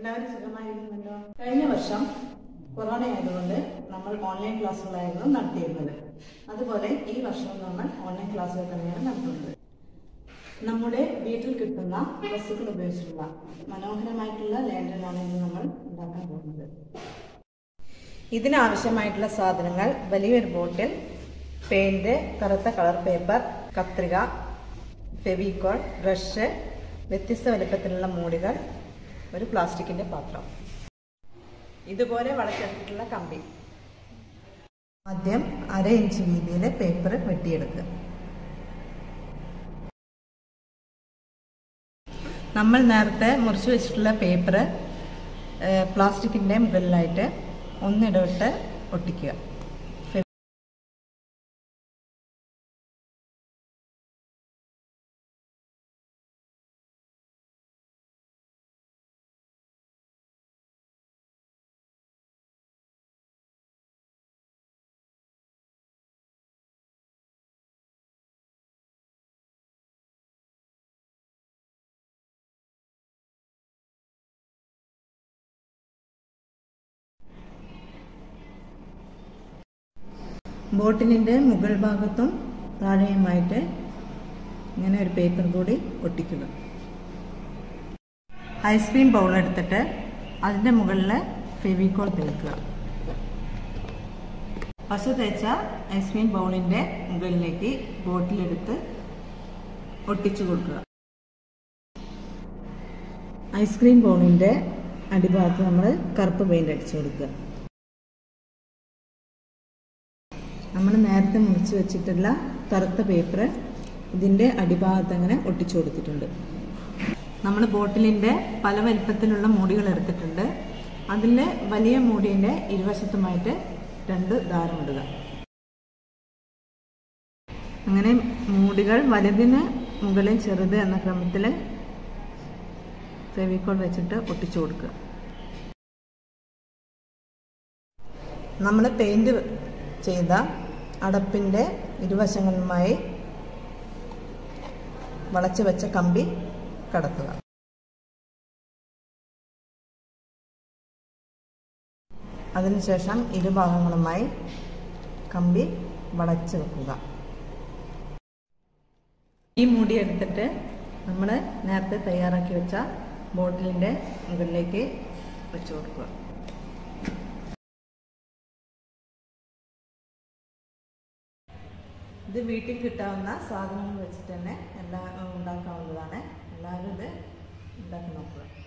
എല്ലാവരും സുഖമായിരുന്നല്ലോ കഴിഞ്ഞ വർഷം കൊറോണ ആയതുകൊണ്ട് നമ്മൾ ഓൺലൈൻ ക്ലാസ്സുകളായിരുന്നു നടത്തിയിരുന്നത് അതുപോലെ ഈ വർഷം നമ്മൾ ഓൺലൈൻ ക്ലാസ്സുകൾ തന്നെയാണ് നടത്തുന്നത് നമ്മുടെ വീട്ടിൽ കിട്ടുന്ന വസ്തുക്കൾ ഉപയോഗിച്ചുള്ള മനോഹരമായിട്ടുള്ള ലാൻഡറാണ് ഇന്ന് നമ്മൾ ഉണ്ടാക്കാൻ പോകുന്നത് ഇതിനാവശ്യമായിട്ടുള്ള സാധനങ്ങൾ വലിയൊരു ബോട്ടിൽ പെയിന്റ് കറുത്ത കളർ പേപ്പർ കത്രിക ഫെവിക്കോൾ ബ്രഷ് വ്യത്യസ്ത വലുപ്പത്തിലുള്ള മൂടികൾ ഒരു പ്ലാസ്റ്റിക്കിന്റെ പാത്രം ഇതുപോലെ വളച്ചെടുത്തിട്ടുള്ള കമ്പി ആദ്യം അര ഇഞ്ച് വീതിയിൽ പേപ്പർ വെട്ടിയെടുക്കുക നമ്മൾ നേരത്തെ മുറിച്ച് വെച്ചിട്ടുള്ള പേപ്പർ പ്ലാസ്റ്റിക്കിൻ്റെ മുകളിലായിട്ട് ഒന്നിടവിട്ട് ഒട്ടിക്കുക ബോട്ടിലിൻ്റെ മുകൾ ഭാഗത്തും താഴെയുമായിട്ട് ഇങ്ങനെ ഒരു പേപ്പർ കൂടി ഒട്ടിക്കുക ഐസ്ക്രീം ബൗൾ എടുത്തിട്ട് അതിൻ്റെ മുകളിൽ ഫെവിക്കോൾ തേക്കുക പശ തേച്ച ഐസ്ക്രീം ബൗളിൻ്റെ മുകളിലേക്ക് ബോട്ടിലെടുത്ത് ഒട്ടിച്ചു കൊടുക്കുക ഐസ്ക്രീം ബൗളിൻ്റെ അടിഭാഗത്ത് നമ്മൾ കറുപ്പ് പെയിൻ്റ് അടിച്ചു കൊടുക്കുക നമ്മൾ നേരത്തെ മുറിച്ച് വെച്ചിട്ടുള്ള കറുത്ത പേപ്പർ ഇതിൻ്റെ അടിഭാഗത്ത് അങ്ങനെ ഒട്ടിച്ചു കൊടുത്തിട്ടുണ്ട് നമ്മൾ ബോട്ടിലിൻ്റെ പല വലിപ്പത്തിലുള്ള മൂടികൾ എടുത്തിട്ടുണ്ട് അതിൽ വലിയ മൂടിൻ്റെ ഇരുവശത്തുമായിട്ട് രണ്ട് ദാരം ഇടുക അങ്ങനെ മൂടികൾ വലുതിന് മുകളിൽ ചെറുത് എന്ന ക്രമത്തിൽ ഫെവിക്കോൾ വെച്ചിട്ട് ഒട്ടിച്ചു കൊടുക്കുക നമ്മൾ പെയിൻറ് ചെയ്ത അടപ്പിൻ്റെ ഇരുവശങ്ങളുമായി വളച്ചു വെച്ച കമ്പി കടത്തുക അതിനുശേഷം ഇരുഭാഗങ്ങളുമായി കമ്പി വളച്ച് വെക്കുക ഈ മൂടി എടുത്തിട്ട് നമ്മൾ നേരത്തെ തയ്യാറാക്കി വെച്ച ബോട്ടിലിൻ്റെ മുകളിലേക്ക് വെച്ചു കൊടുക്കുക ഇത് വീട്ടിൽ കിട്ടാവുന്ന സാധനങ്ങൾ വെച്ചിട്ട് തന്നെ എല്ലാ ഉണ്ടാക്കാവുന്നതാണ് എല്ലാവരും ഇത് ഉണ്ടാക്കി നോക്കുക